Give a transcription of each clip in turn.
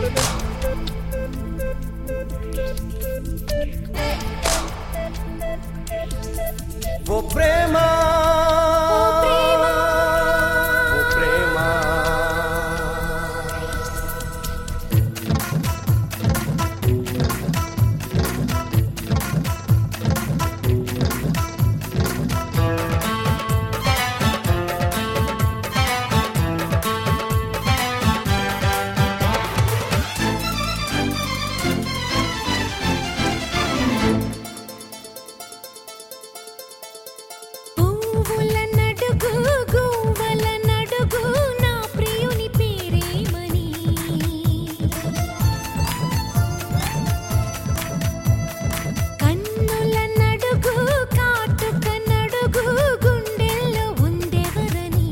ఓ ప్రేమ ఓ ప్రేమ పువ్వుల నడుగు గువ్వల నడుగు నా ప్రియుని పేరేమని కన్నుల నడుగు కాటుక నడుగు గుండెల్లో ఉందెవరని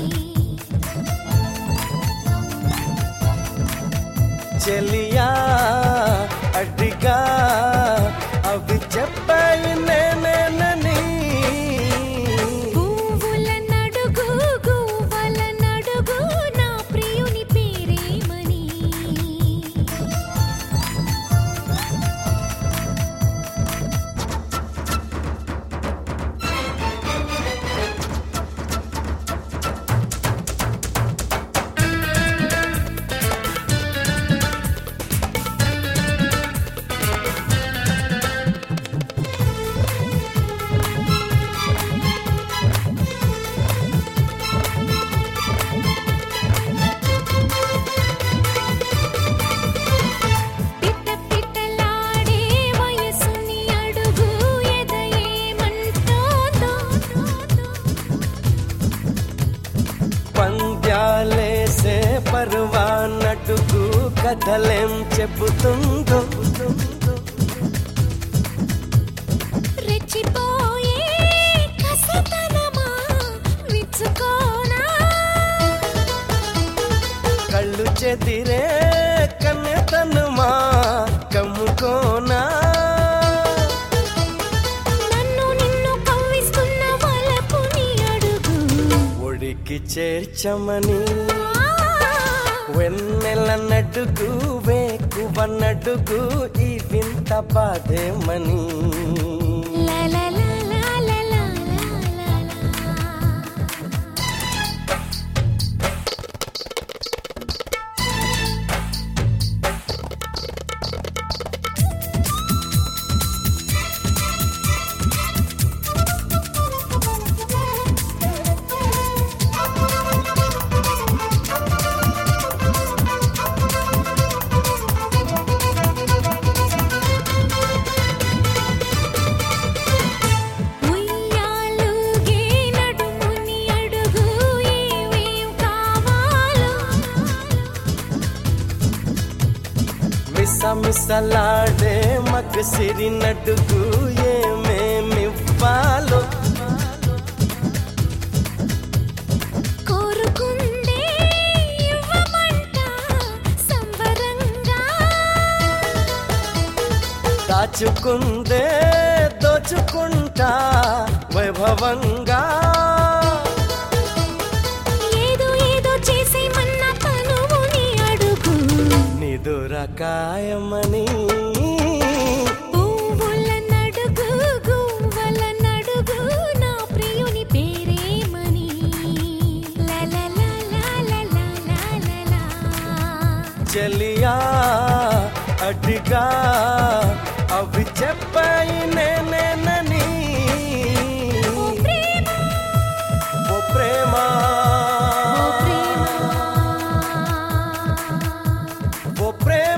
చెలియా అడ్డిగా అవి చెప్పాయి నేనేనని పువ్వుల నడుగు గువ్వల నడుగు నా ప్రియుని పేరేమని పిట్ట పిట్టలాడే వయసుని అడుగు ఎదయేమంటోందో పంద్యాలేసే పర్వానటుకు కథలేం చెబుతుందో రెచ్చిపోయే కసితనమా విచ్చుకోనా కళ్ళు చెదిరే కన్నెతనుమా కమ్ముకోనా నన్ను నిన్ను కవ్విస్తున్న వలపుని అడుగు ఒడికి చేర్చమని ఆ, వెన్నెల నడుగు వేకువ నడుగు ఈ వింత బాధేమని లా లా లా లా లా లా లా లా. ఉయ్యాలుగే నడుముని అడుగు ఏవేం కావాలో మిస మిసలాడే మగసిరి నడుగు ఏమేమివ్వాలో కోరుకుందే ఇవ్వమంట సంబరంగా దాచుకుందే దోచుకుంటా వైభవంగా ఏదో ఏదో చేసేమన్న తనువుని అడుగు నిదురకాయమని పువ్వుల నడుగు గువ్వల నడుగు నా ప్రియుని పేరేమని లా లా లా లా లా లా లా లా లా. చెలియా అడ్డిగా అవి చెప్పాయి నేనేనని ఓ ప్రేమ ఓ ప్రేమ ఓ ప్రేమ ఓ ప్రేమ